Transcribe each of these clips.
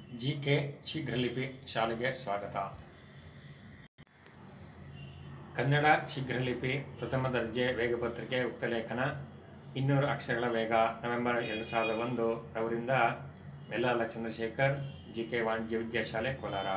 G K ಶೀಘ್ರಲಿಪಿ ಶಾಲೆಗೆ ಸ್ವಾಗತ ಕನ್ನಡ ಶೀಘ್ರಲಿಪಿ ಪ್ರಥಮ ದರ್ಜೆ ವೇಗಪತ್ರಿಕೆ ಉಕ್ತಲೇಖನ ಇನ್ನೂರು ಅಕ್ಷರಗಳ ವೇಗ ನವೆಂಬರ್ ಎರಡು ಸಾವಿರದ ಒಂದು ಅವರಿಂದ ಮೆಲ್ಲಾಲ ಚಂದ್ರಶೇಖರ್ ಜಿ ಕೆ ವಾಣಿಜ್ಯ ವಿದ್ಯಾಶಾಲೆ Kolar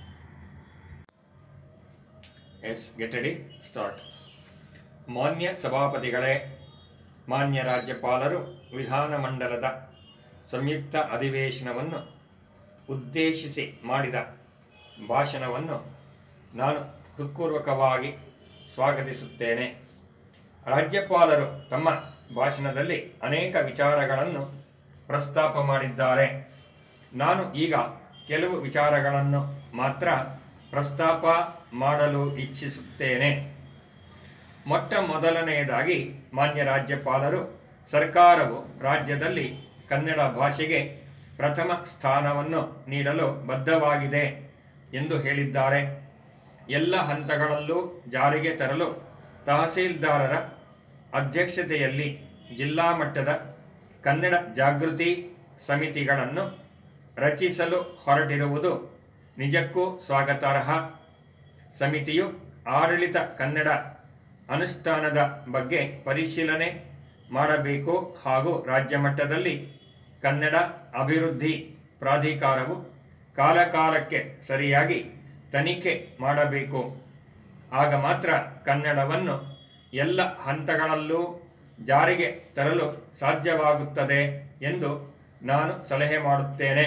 S get ready start ಮಾನ್ಯ ಸಭಾಪತಿಗಳೇ ಮಾನ್ಯ ರಾಜ್ಯಪಾಲರು ವಿಧಾನಮಂಡಲದ ಸಂಯುಕ್ತ ಅಧಿವೇಶನವನ್ನು ಉದ್ದೇಶಿಸಿ ಮಾಡಿದ ಭಾಷಣವನ್ನು ನಾನು ಹೃತ್ಪೂರ್ವಕವಾಗಿ ಸ್ವಾಗತಿಸುತ್ತೇನೆ ರಾಜ್ಯಪಾಲರು ತಮ್ಮ ಭಾಷಣದಲ್ಲಿ ಅನೇಕ ವಿಚಾರಗಳನ್ನು ಪ್ರಸ್ತಾಪ ಮಾಡಿದ್ದಾರೆ ನಾನು ಈಗ ಕೆಲವು ವಿಚಾರಗಳನ್ನು ಮಾತ್ರ ಪ್ರಸ್ತಾಪ ಮಾಡಲು ಇಚ್ಛಿಸುತ್ತೇನೆ ಮೊಟ್ಟ ಮೊದಲನೆಯದಾಗಿ ಮಾನ್ಯ ರಾಜ್ಯಪಾಲರು ಸರ್ಕಾರವು ರಾಜ್ಯದಲ್ಲಿ ಕನ್ನಡ ಭಾಷೆಗೆ ಪ್ರಥಮ ಸ್ಥಾನವನ್ನು ನೀಡಲು ಬದ್ಧವಾಗಿದೆ ಎಂದು ಹೇಳಿದ್ದಾರೆ ಎಲ್ಲ ಹಂತಗಳಲ್ಲೂ ಜಾರಿಗೆ ತರಲು ತಹಸೀಲ್ದಾರರ ಅಧ್ಯಕ್ಷತೆಯಲ್ಲಿ ಜಿಲ್ಲಾ ಮಟ್ಟದ ಕನ್ನಡ ಜಾಗೃತಿ ಸಮಿತಿಗಳನ್ನು ರಚಿಸಲು ಹೊರಟಿರುವುದು ನಿಜಕ್ಕೂ ಸ್ವಾಗತಾರ್ಹ ಸಮಿತಿಯು ಆಡಳಿತ ಕನ್ನಡ ಅನುಷ್ಠಾನದ ಬಗ್ಗೆ ಪರಿಶೀಲನೆ ಮಾಡಬೇಕು ಹಾಗೂ ರಾಜ್ಯ ಮಟ್ಟದಲ್ಲಿ ಕನ್ನಡ ಅಭಿವೃದ್ಧಿ ಪ್ರಾಧಿಕಾರವು ಕಾಲಕಾಲಕ್ಕೆ ಸರಿಯಾಗಿ ತನಿಖೆ ಮಾಡಬೇಕು ಆಗ ಮಾತ್ರ ಕನ್ನಡವನ್ನು ಎಲ್ಲ ಹಂತಗಳಲ್ಲೂ ಜಾರಿಗೆ ತರಲು ಸಾಧ್ಯವಾಗುತ್ತದೆ ಎಂದು ನಾನು ಸಲಹೆ ಮಾಡುತ್ತೇನೆ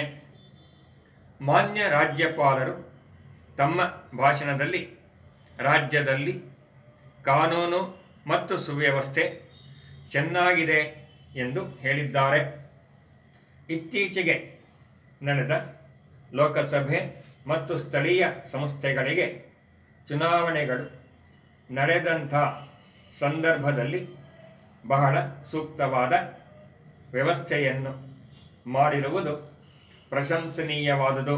ಮಾನ್ಯ ರಾಜ್ಯಪಾಲರು ತಮ್ಮ ಭಾಷಣದಲ್ಲಿ ರಾಜ್ಯದಲ್ಲಿ ಕಾನೂನು ಮತ್ತು ಸುವ್ಯವಸ್ಥೆ ಚೆನ್ನಾಗಿದೆ ಎಂದು ಹೇಳಿದ್ದಾರೆ ಇತ್ತೀಚೆಗೆ ನಡೆದ ಲೋಕಸಭೆ ಮತ್ತು ಸ್ಥಳೀಯ ಸಂಸ್ಥೆಗಳಿಗೆ ಚುನಾವಣೆಗಳು ನಡೆದಂಥ ಸಂದರ್ಭದಲ್ಲಿ ಬಹಳ ಸೂಕ್ತವಾದ ವ್ಯವಸ್ಥೆಯನ್ನು ಮಾಡಿರುವುದು ಪ್ರಶಂಸನೀಯವಾದುದು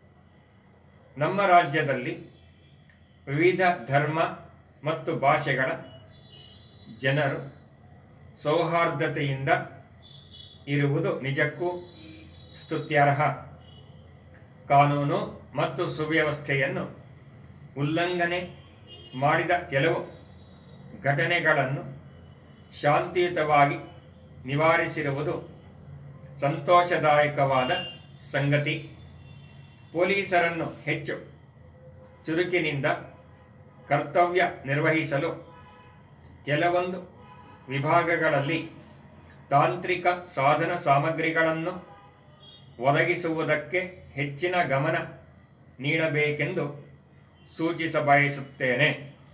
ನಮ್ಮ ರಾಜ್ಯದಲ್ಲಿ ವಿವಿಧ ಧರ್ಮ ಮತ್ತು ಭಾಷೆಗಳ ಜನರು ಸೌಹಾರ್ದತೆಯಿಂದ ಇರುವುದು ನಿಜಕ್ಕೂ ಸ್ತುತ್ಯಾರ್ಹ ಕಾನೂನು ಮತ್ತು ಸುವ್ಯವಸ್ಥೆಯನ್ನು ಉಲ್ಲಂಘನೆ ಮಾಡಿದ ಕೆಲವು ಘಟನೆಗಳನ್ನು ಶಾಂತಿಯುತವಾಗಿ ನಿವಾರಿಸಿರುವುದು ಸಂತೋಷದಾಯಕವಾದ ಸಂಗತಿ ಪೊಲೀಸರನ್ನು ಹೆಚ್ಚು ಚುರುಕಿನಿಂದ ಕರ್ತವ್ಯ ನಿರ್ವಹಿಸಲು ಕೆಲವೊಂದು ವಿಭಾಗಗಳಲ್ಲಿ ತಾಂತ್ರಿಕ ಸಾಧನ ಸಾಮಗ್ರಿಗಳನ್ನು ಒದಗಿಸುವುದಕ್ಕೆ ಹೆಚ್ಚಿನ ಗಮನ ನೀಡಬೇಕೆಂದು ಸೂಚಿಸಬಯಸುತ್ತೇನೆ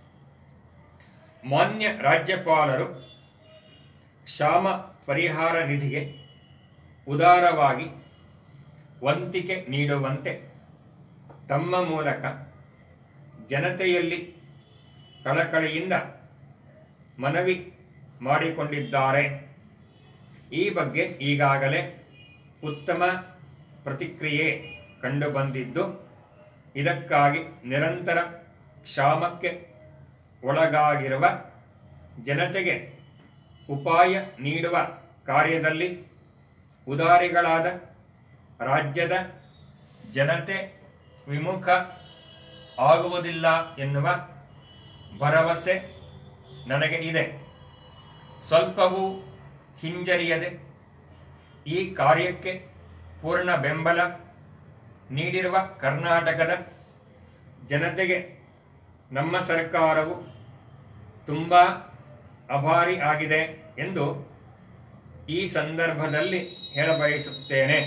ಮಾನ್ಯ ರಾಜ್ಯಪಾಲರು ಕ್ಷಾಮ ಪರಿಹಾರ ನಿಧಿಗೆ ಉದಾರವಾಗಿ ವಂತಿಕೆ ನೀಡುವಂತೆ ತಮ್ಮ ಮೂಲಕ ಜನತೆಯಲ್ಲಿ ಕಳಕಳಿಯಿಂದ ಮನವಿ ಮಾಡಿಕೊಂಡಿದ್ದಾರೆ ಈ ಬಗ್ಗೆ ಈಗಾಗಲೇ ಉತ್ತಮ ಪ್ರತಿಕ್ರಿಯೆ ಕಂಡುಬಂದಿದ್ದು ಇದಕ್ಕಾಗಿ ನಿರಂತರ ಕ್ಷಾಮಕ್ಕೆ ಒಳಗಾಗಿರುವ ಜನತೆಗೆ ಉಪಾಯ ನೀಡುವ ಕಾರ್ಯದಲ್ಲಿ ಉದಾರಿಗಳಾದ ರಾಜ್ಯದ ಜನತೆ ವಿಮುಖ ಆಗುವುದಿಲ್ಲ ಎನ್ನುವ ಭರವಸೆ ನನಗೆ ಇದೆ ಸ್ವಲ್ಪವೂ ಹಿಂಜರಿಯದೆ ಈ ಕಾರ್ಯಕ್ಕೆ ಪೂರ್ಣ ಬೆಂಬಲ ನೀಡಿರುವ ಕರ್ನಾಟಕದ ಜನತೆಗೆ ನಮ್ಮ ಸರ್ಕಾರವು ತುಂಬ ಅಭಾರಿ ಆಗಿದೆ ಎಂದು ಈ ಸಂದರ್ಭದಲ್ಲಿ ಹೇಳಬಯಸುತ್ತೇನೆ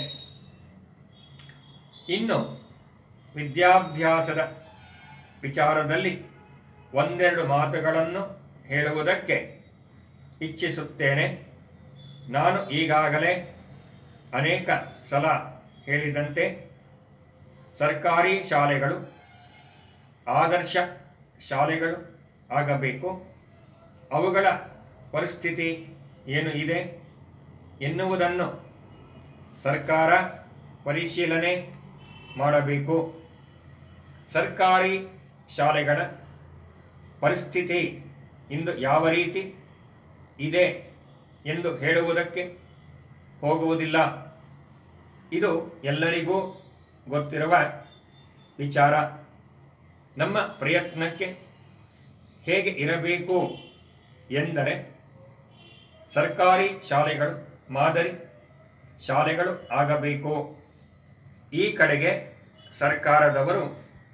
ಇನ್ನು ವಿದ್ಯಾಭ್ಯಾಸದ ವಿಚಾರದಲ್ಲಿ ಒಂದೆರಡು ಮಾತುಗಳನ್ನು ಹೇಳುವುದಕ್ಕೆ ಇಚ್ಛಿಸುತ್ತೇನೆ ನಾನು ಈಗಾಗಲೇ ಅನೇಕ ಸಲ ಹೇಳಿದಂತೆ ಸರ್ಕಾರಿ ಶಾಲೆಗಳು ಆದರ್ಶ ಶಾಲೆಗಳು ಆಗಬೇಕು ಅವುಗಳ ಪರಿಸ್ಥಿತಿ ಏನು ಇದೆ ಎನ್ನುವುದನ್ನು ಸರ್ಕಾರ ಪರಿಶೀಲನೆ ಮಾಡಬೇಕು ಸರ್ಕಾರಿ ಶಾಲೆಗಳ ಪರಿಸ್ಥಿತಿ ಇಂದು ಯಾವ ರೀತಿ ಇದೆ ಎಂದು ಹೇಳುವುದಕ್ಕೆ ಹೋಗುವುದಿಲ್ಲ ಇದು ಎಲ್ಲರಿಗೂ ಗೊತ್ತಿರುವ ವಿಚಾರ ನಮ್ಮ ಪ್ರಯತ್ನಕ್ಕೆ ಹೇಗೆ ಇರಬೇಕು ಎಂದರೆ ಸರ್ಕಾರಿ ಶಾಲೆಗಳು ಮಾದರಿ ಶಾಲೆಗಳು ಆಗಬೇಕು ಈ ಕಡೆಗೆ ಸರ್ಕಾರದವರು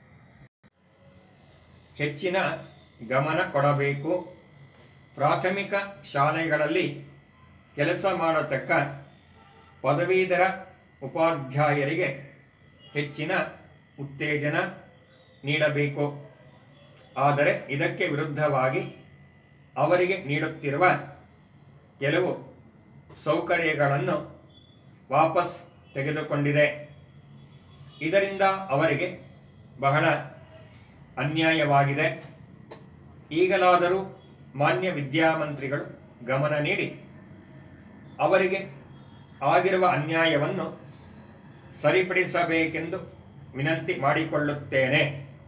ಹೆಚ್ಚಿನ ಗಮನ ಕೊಡಬೇಕು ಪ್ರಾಥಮಿಕ ಶಾಲೆಗಳಲ್ಲಿ ಕೆಲಸ ಮಾಡತಕ್ಕ ಪದವೀಧರ ಉಪಾಧ್ಯಾಯರಿಗೆ ಹೆಚ್ಚಿನ ಉತ್ತೇಜನ ನೀಡಬೇಕು ಆದರೆ ಇದಕ್ಕೆ ವಿರುದ್ಧವಾಗಿ ಅವರಿಗೆ ನೀಡುತ್ತಿರುವ ಕೆಲವು ಸೌಕರ್ಯಗಳನ್ನು ವಾಪಸ್ ತೆಗೆದುಕೊಂಡಿದೆ ಇದರಿಂದ ಅವರಿಗೆ ಬಹಳ ಅನ್ಯಾಯವಾಗಿದೆ ಈಗಲಾದರೂ ಮಾನ್ಯ ವಿದ್ಯಾಮಂತ್ರಿಗಳು ಗಮನ ನೀಡಿ ಅವರಿಗೆ ಆಗಿರುವ ಅನ್ಯಾಯವನ್ನು ಸರಿಪಡಿಸಬೇಕೆಂದು ವಿನಂತಿ ಮಾಡಿಕೊಳ್ಳುತ್ತೇನೆ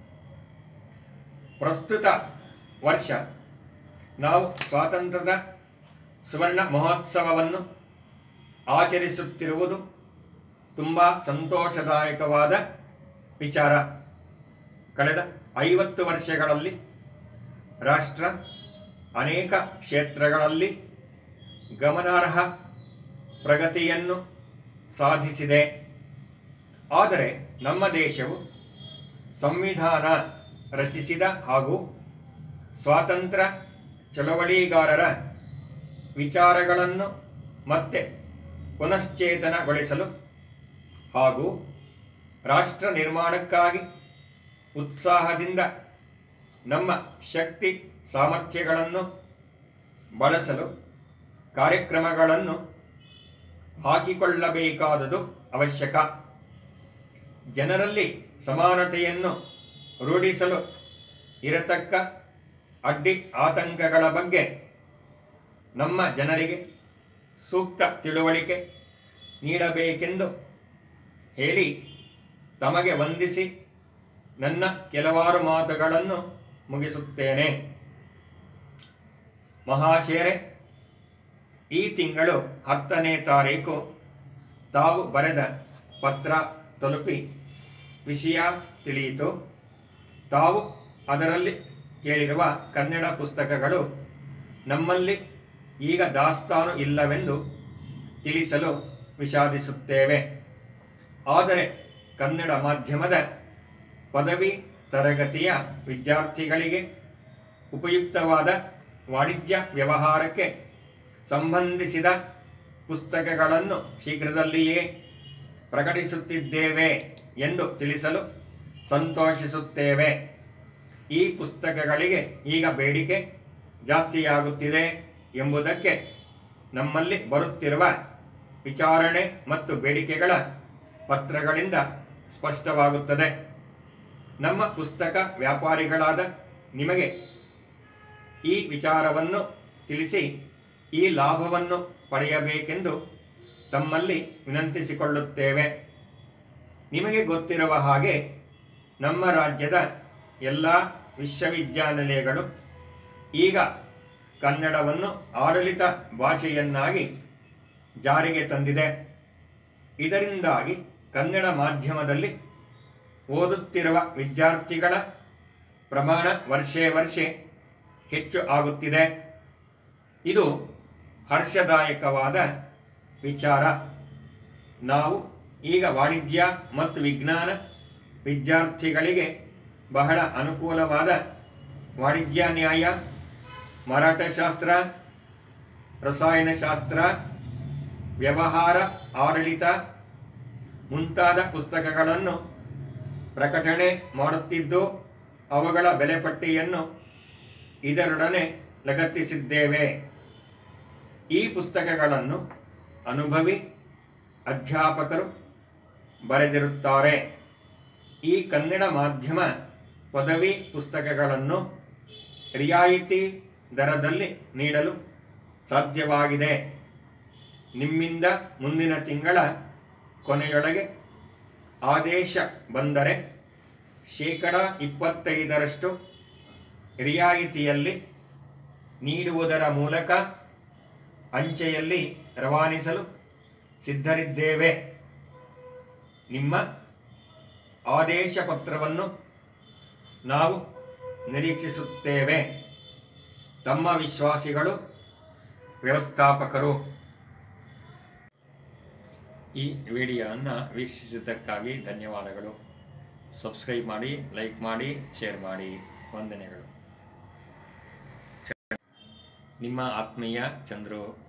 ಪ್ರಸ್ತುತ ವರ್ಷ ನಾವು ಸ್ವಾತಂತ್ರ್ಯದ ಸುವರ್ಣ ಮಹೋತ್ಸವವನ್ನು ಆಚರಿಸುತ್ತಿರುವುದು ತುಂಬ ಸಂತೋಷದಾಯಕವಾದ ವಿಚಾರ ಕಳೆದ ಐವತ್ತು ವರ್ಷಗಳಲ್ಲಿ ರಾಷ್ಟ್ರ ಅನೇಕ ಕ್ಷೇತ್ರಗಳಲ್ಲಿ ಗಮನಾರ್ಹ ಪ್ರಗತಿಯನ್ನು ಸಾಧಿಸಿದೆ ಆದರೆ ನಮ್ಮ ದೇಶವು ಸಂವಿಧಾನ ರಚಿಸಿದ ಹಾಗೂ ಸ್ವಾತಂತ್ರ್ಯ ಚಳವಳಿಗಾರರ ವಿಚಾರಗಳನ್ನು ಮತ್ತೆ ಪುನಶ್ಚೇತನಗೊಳಿಸಲು ಹಾಗೂ ರಾಷ್ಟ್ರ ನಿರ್ಮಾಣಕ್ಕಾಗಿ ಉತ್ಸಾಹದಿಂದ ನಮ್ಮ ಶಕ್ತಿ ಸಾಮರ್ಥ್ಯಗಳನ್ನು ಬಳಸಲು ಕಾರ್ಯಕ್ರಮಗಳನ್ನು ಹಾಕಿಕೊಳ್ಳಬೇಕಾದುದು ಅವಶ್ಯಕ ಜನರಲ್ಲಿ ಸಮಾನತೆಯನ್ನು ರೂಢಿಸಲು ಇರತಕ್ಕ ಅಡ್ಡಿ ಆತಂಕಗಳ ಬಗ್ಗೆ ನಮ್ಮ ಜನರಿಗೆ ಸೂಕ್ತ ತಿಳುವಳಿಕೆ ನೀಡಬೇಕೆಂದು ಹೇಳಿ ತಮಗೆ ವಂದಿಸಿ ನನ್ನ ಕೆಲವಾರು ಮಾತುಗಳನ್ನು ಮುಗಿಸುತ್ತೇನೆ ಮಹಾಶಯರೇ ಈ ತಿಂಗಳು ಹತ್ತನೇ ತಾರೀಕು ತಾವು ಬರೆದ ಪತ್ರ ತಲುಪಿ ವಿಷಯ ತಿಳಿಯಿತು ತಾವು ಅದರಲ್ಲಿ ಕೇಳಿರುವ ಕನ್ನಡ ಪುಸ್ತಕಗಳು ನಮ್ಮಲ್ಲಿ ಈಗ ದಾಸ್ತಾನು ಇಲ್ಲವೆಂದು ತಿಳಿಸಲು ವಿಷಾದಿಸುತ್ತೇವೆ ಆದರೆ ಕನ್ನಡ ಮಾಧ್ಯಮದ ಪದವಿ ತರಗತಿಯ ವಿದ್ಯಾರ್ಥಿಗಳಿಗೆ ಉಪಯುಕ್ತವಾದ ವಾಣಿಜ್ಯ ವ್ಯವಹಾರಕ್ಕೆ ಸಂಬಂಧಿಸಿದ ಪುಸ್ತಕಗಳನ್ನು ಶೀಘ್ರದಲ್ಲಿಯೇ ಪ್ರಕಟಿಸುತ್ತಿದ್ದೇವೆ ಎಂದು ತಿಳಿಸಲು ಸಂತೋಷಿಸುತ್ತೇವೆ ಈ ಪುಸ್ತಕಗಳಿಗೆ ಈಗ ಬೇಡಿಕೆ ಜಾಸ್ತಿಯಾಗುತ್ತಿದೆ ಎಂಬುದಕ್ಕೆ ನಮ್ಮಲ್ಲಿ ಬರುತ್ತಿರುವ ವಿಚಾರಣೆ ಮತ್ತು ಬೇಡಿಕೆಗಳ ಪತ್ರಗಳಿಂದ ಸ್ಪಷ್ಟವಾಗುತ್ತದೆ ನಮ್ಮ ಪುಸ್ತಕ ವ್ಯಾಪಾರಿಗಳಾದ ನಿಮಗೆ ಈ ವಿಚಾರವನ್ನು ತಿಳಿಸಿ ಈ ಲಾಭವನ್ನು ಪಡೆಯಬೇಕೆಂದು ತಮ್ಮಲ್ಲಿ ವಿನಂತಿಸಿಕೊಳ್ಳುತ್ತೇವೆ ನಿಮಗೆ ಗೊತ್ತಿರುವ ಹಾಗೆ ನಮ್ಮ ರಾಜ್ಯದ ಎಲ್ಲ ವಿಶ್ವವಿದ್ಯಾನಿಲಯಗಳು ಈಗ ಕನ್ನಡವನ್ನು ಆಡಳಿತ ಭಾಷೆಯನ್ನಾಗಿ ಜಾರಿಗೆ ತಂದಿದೆ ಇದರಿಂದಾಗಿ ಕನ್ನಡ ಮಾಧ್ಯಮದಲ್ಲಿ ಓದುತ್ತಿರುವ ವಿದ್ಯಾರ್ಥಿಗಳ ಪ್ರಮಾಣ ವರ್ಷೇ ವರ್ಷೆ ಹೆಚ್ಚು ಆಗುತ್ತಿದೆ ಇದು ಹರ್ಷದಾಯಕವಾದ ವಿಚಾರ ನಾವು ಈಗ ವಾಣಿಜ್ಯ ಮತ್ತು ವಿಜ್ಞಾನ ವಿದ್ಯಾರ್ಥಿಗಳಿಗೆ ಬಹಳ ಅನುಕೂಲವಾದ ವಾಣಿಜ್ಯ ನ್ಯಾಯ ಮರಾಠಶಾಸ್ತ್ರ ರಸಾಯನಶಾಸ್ತ್ರ ವ್ಯವಹಾರ ಆಡಳಿತ ಮುಂತಾದ ಪುಸ್ತಕಗಳನ್ನು ಪ್ರಕಟಣೆ ಮಾಡುತ್ತಿದ್ದು ಅವುಗಳ ಬೆಲೆಪಟ್ಟಿಯನ್ನು ಇದರೊಡನೆ ಲಗತ್ತಿಸಿದ್ದೇವೆ ಈ ಪುಸ್ತಕಗಳನ್ನು ಅನುಭವಿ ಅಧ್ಯಾಪಕರು ಬರೆದಿರುತ್ತಾರೆ ಈ ಕನ್ನಡ ಮಾಧ್ಯಮ ಪದವಿ ಪುಸ್ತಕಗಳನ್ನು ರಿಯಾಯಿತಿ ದರದಲ್ಲಿ ನೀಡಲು ಸಾಧ್ಯವಾಗಿದೆ ನಿಮ್ಮಿಂದ ಮುಂದಿನ ತಿಂಗಳ ಕೊನೆಯೊಳಗೆ ಆದೇಶ ಬಂದರೆ ಶೇಕಡ ಇಪ್ಪತ್ತೈದರಷ್ಟು ರಿಯಾಯಿತಿಯಲ್ಲಿ ನೀಡುವುದರ ಮೂಲಕ ಅಂಚೆಯಲ್ಲಿ ರವಾನಿಸಲು ಸಿದ್ಧರಿದ್ದೇವೆ ನಿಮ್ಮ ಆದೇಶ ಪತ್ರವನ್ನು ನಾವು ನಿರೀಕ್ಷಿಸುತ್ತೇವೆ ತಮ್ಮ ವಿಶ್ವಾಸಿಗಳು ವ್ಯವಸ್ಥಾಪಕರು ಈ ವಿಡಿಯೋವನ್ನು ವೀಕ್ಷಿಸಿದ್ದಕ್ಕಾಗಿ ಧನ್ಯವಾದಗಳು ಸಬ್ಸ್ಕ್ರೈಬ್ ಮಾಡಿ ಲೈಕ್ ಮಾಡಿ ಶೇರ್ ಮಾಡಿ ವಂದನೆಗಳು ನಿಮ್ಮ ಆತ್ಮೀಯ ಚಂದ್ರು